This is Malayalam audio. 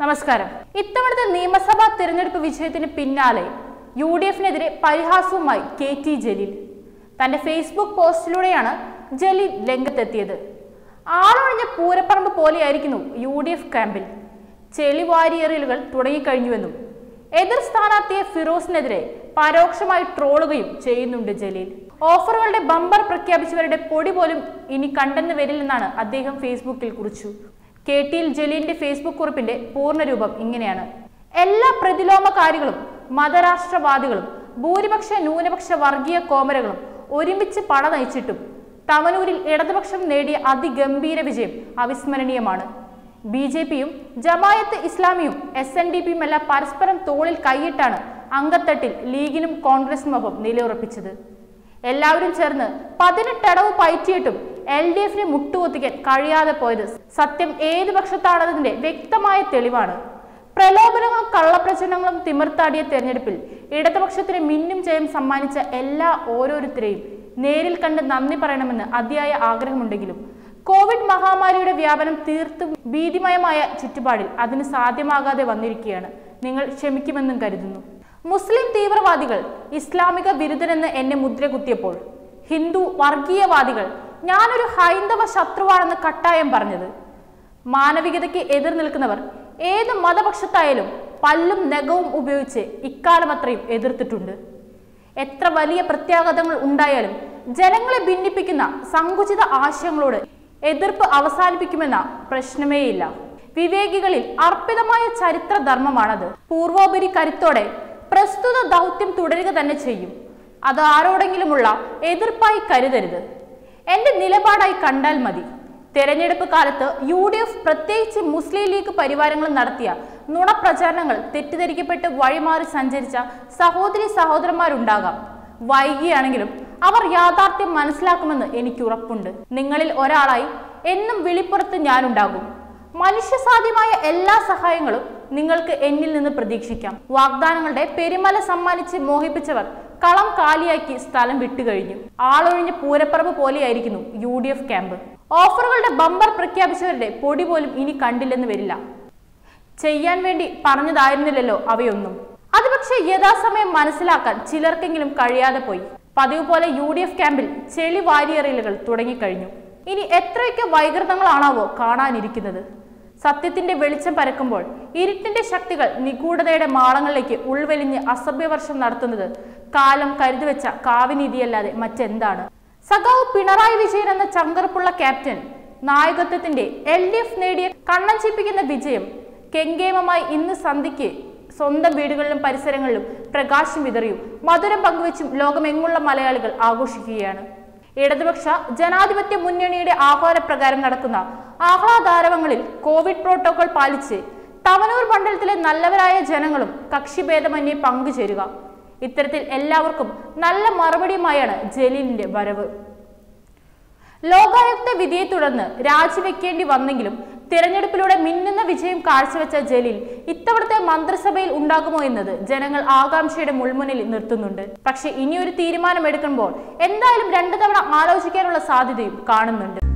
നമസ്കാരം ഇത്തവണത്തെ നിയമസഭാ തിരഞ്ഞെടുപ്പ് വിജയത്തിന് പിന്നാലെ യു ഡി എഫിനെതിരെ പരിഹാസവുമായി കെ ടി ജലീൽ തന്റെ ഫേസ്ബുക്ക് പോസ്റ്റിലൂടെയാണ് ജലീൽ രംഗത്തെത്തിയത് ആളൊഴിഞ്ഞ പൂരപ്പറമ്പ് പോലെയായിരിക്കുന്നു യു ഡി എഫ് ക്യാമ്പിൽ ചെളി വാരിയെറിയലുകൾ തുടങ്ങിക്കഴിഞ്ഞുവെന്നും എതിർ സ്ഥാനാർത്ഥിയെ ഫിറോസിനെതിരെ പരോക്ഷമായി ട്രോളുകയും ചെയ്യുന്നുണ്ട് ജലീൽ ഓഫറുകളുടെ ബമ്പർ പ്രഖ്യാപിച്ചവരുടെ പൊടി പോലും ഇനി കണ്ടെന്ന് വരില്ലെന്നാണ് അദ്ദേഹം ഫേസ്ബുക്കിൽ കുറിച്ചു കെ ടി എൽ ജലീലിന്റെ ഫേസ്ബുക്ക് കുറിപ്പിന്റെ പൂർണ്ണരൂപം ഇങ്ങനെയാണ് എല്ലാ പ്രതിലോമകാരികളും മതരാഷ്ട്രവാദികളും ഭൂരിപക്ഷ ന്യൂനപക്ഷ വർഗീയ കോമരകളും ഒരുമിച്ച് പട നയിച്ചിട്ടും തവനൂരിൽ ഇടതുപക്ഷം നേടിയ അതിഗംഭീര വിജയം അവിസ്മരണീയമാണ് ബി ജെ പിയും ജമായത്ത് ഇസ്ലാമിയും എസ് എൻ ഡി പിയും എല്ലാം പരസ്പരം തോളിൽ കൈയിട്ടാണ് അങ്കത്തട്ടിൽ ലീഗിനും കോൺഗ്രസിനുമൊപ്പം നിലയുറപ്പിച്ചത് എല്ലാവരും ചേർന്ന് പതിനെട്ടടവ് പയറ്റിയിട്ടും എൽ ഡി എഫിനെ മുട്ടുകൊത്തിക്കാൻ കഴിയാതെ പോയത് സത്യം ഏത് പക്ഷത്താണെന്നതിന്റെ വ്യക്തമായ തെളിവാണ് പ്രലോഭനങ്ങളും കള്ളപ്രചരണങ്ങളും തിമിർത്താടിയ തെരഞ്ഞെടുപ്പിൽ ഇടതുപക്ഷത്തിന് മിന്നും ജയം സമ്മാനിച്ച എല്ലാ ഓരോരുത്തരെയും നേരിൽ കണ്ട് നന്ദി പറയണമെന്ന് അതിയായ ആഗ്രഹമുണ്ടെങ്കിലും കോവിഡ് മഹാമാരിയുടെ വ്യാപനം തീർത്തും ഭീതിമയമായ ചുറ്റുപാടിൽ അതിന് സാധ്യമാകാതെ വന്നിരിക്കുകയാണ് നിങ്ങൾ ക്ഷമിക്കുമെന്നും കരുതുന്നു മുസ്ലിം തീവ്രവാദികൾ ഇസ്ലാമിക വിരുദ്ധനെന്ന് എന്നെ മുദ്ര കുത്തിയപ്പോൾ ഹിന്ദു വർഗീയവാദികൾ ഞാനൊരു ഹൈന്ദവ ശത്രുവാണെന്ന് കട്ടായം പറഞ്ഞത് മാനവികതയ്ക്ക് എതിർ നിൽക്കുന്നവർ ഏത് മതപക്ഷത്തായാലും പല്ലും നഖവും ഉപയോഗിച്ച് ഇക്കാലം അത്രയും എതിർത്തിട്ടുണ്ട് എത്ര വലിയ പ്രത്യാഘാതങ്ങൾ ഉണ്ടായാലും ജനങ്ങളെ ഭിന്നിപ്പിക്കുന്ന സങ്കുചിത ആശയങ്ങളോട് എതിർപ്പ് അവസാനിപ്പിക്കുമെന്ന പ്രശ്നമേയില്ല വിവേകികളിൽ അർപ്പിതമായ ചരിത്ര ധർമ്മമാണത് പൂർവോപരി കരുത്തോടെ പ്രസ്തുത ദൗത്യം തുടരുക തന്നെ ചെയ്യും അത് ആരോടെങ്കിലുമുള്ള എതിർപ്പായി കരുതരുത് എന്റെ നിലപാടായി കണ്ടാൽ മതി തെരഞ്ഞെടുപ്പ് കാലത്ത് യു ഡി എഫ് പ്രത്യേകിച്ച് മുസ്ലിം ലീഗ് പരിവാരങ്ങൾ നടത്തിയ നുണപ്രചാരണങ്ങൾ തെറ്റിദ്ധരിക്കപ്പെട്ട് വഴിമാറി സഞ്ചരിച്ച സഹോദരി സഹോദരന്മാരുണ്ടാകാം വൈകിയാണെങ്കിലും അവർ യാഥാർത്ഥ്യം മനസ്സിലാക്കുമെന്ന് എനിക്ക് ഉറപ്പുണ്ട് നിങ്ങളിൽ ഒരാളായി എന്നും വിളിപ്പുറത്ത് ഞാനുണ്ടാകും മനുഷ്യസാധ്യമായ എല്ലാ സഹായങ്ങളും നിങ്ങൾക്ക് എന്നിൽ നിന്ന് പ്രതീക്ഷിക്കാം വാഗ്ദാനങ്ങളുടെ പെരുമല സമ്മാനിച്ച് മോഹിപ്പിച്ചവർ കളം കാലിയാക്കി സ്ഥലം വിട്ടുകഴിഞ്ഞു ആളൊഴിഞ്ഞ പൂരപ്പറമ്പ് പോലെയായിരിക്കുന്നു യു ഡി എഫ് ക്യാമ്പ് ഓഫറുകളുടെ ബമ്പർ പ്രഖ്യാപിച്ചവരുടെ പൊടി പോലും ഇനി കണ്ടില്ലെന്ന് വരില്ല ചെയ്യാൻ വേണ്ടി പറഞ്ഞതായിരുന്നില്ലല്ലോ അവയൊന്നും അത് പക്ഷേ യഥാസമയം മനസ്സിലാക്കാൻ ചിലർക്കെങ്കിലും കഴിയാതെ പോയി പതിവ് പോലെ യു ഡി എഫ് ക്യാമ്പിൽ ചെളി വാരിയെറിയലുകൾ തുടങ്ങിക്കഴിഞ്ഞു ഇനി എത്രയൊക്കെ വൈകൃതങ്ങളാണാവോ കാണാനിരിക്കുന്നത് സത്യത്തിന്റെ വെളിച്ചം പരക്കുമ്പോൾ ഇരുട്ടിന്റെ ശക്തികൾ നിഗൂഢതയുടെ മാളങ്ങളിലേക്ക് ഉൾവലിഞ്ഞ് അസഭ്യവർഷം നടത്തുന്നത് കാലം കരുതിവെച്ച കാവ്യനീതിയല്ലാതെ മറ്റെന്താണ് സഖാവ് പിണറായി വിജയൻ എന്ന ചങ്കർപ്പുള്ള ക്യാപ്റ്റൻ നായകത്വത്തിന്റെ എൽ ഡി എഫ് നേടിയ കണ്ണഞ്ചിപ്പിക്കുന്ന വിജയം കെങ്കേമമായി ഇന്ന് സന്ധ്യയ്ക്ക് സ്വന്തം വീടുകളിലും പരിസരങ്ങളിലും പ്രകാശം വിതറിയും മധുരം പങ്കുവച്ചും ലോകമെങ്ങുള്ള മലയാളികൾ ആഘോഷിക്കുകയാണ് ഇടതുപക്ഷ ജനാധിപത്യ മുന്നണിയുടെ ആഹ്വാനപ്രകാരം നടക്കുന്ന ആഹ്ലാദാരവങ്ങളിൽ കോവിഡ് പ്രോട്ടോകോൾ പാലിച്ച് തവനൂർ മണ്ഡലത്തിലെ നല്ലവരായ ജനങ്ങളും കക്ഷിഭേദമന്യേ പങ്കുചേരുക ഇത്തരത്തിൽ എല്ലാവർക്കും നല്ല മറുപടിയുമായാണ് ജലീലിന്റെ വരവ് ലോകായുക്ത വിധിയെ തുടർന്ന് രാജിവെക്കേണ്ടി വന്നെങ്കിലും തിരഞ്ഞെടുപ്പിലൂടെ മിന്നുന്ന വിജയം കാഴ്ചവെച്ച ജലീൽ ഇത്തവണത്തെ മന്ത്രിസഭയിൽ ഉണ്ടാകുമോ എന്നത് ജനങ്ങൾ ആകാംക്ഷയുടെ മുൾമുന്നിൽ നിർത്തുന്നുണ്ട് പക്ഷെ ഇനിയൊരു തീരുമാനം എടുക്കുമ്പോൾ എന്തായാലും രണ്ടു തവണ ആലോചിക്കാനുള്ള സാധ്യതയും കാണുന്നുണ്ട്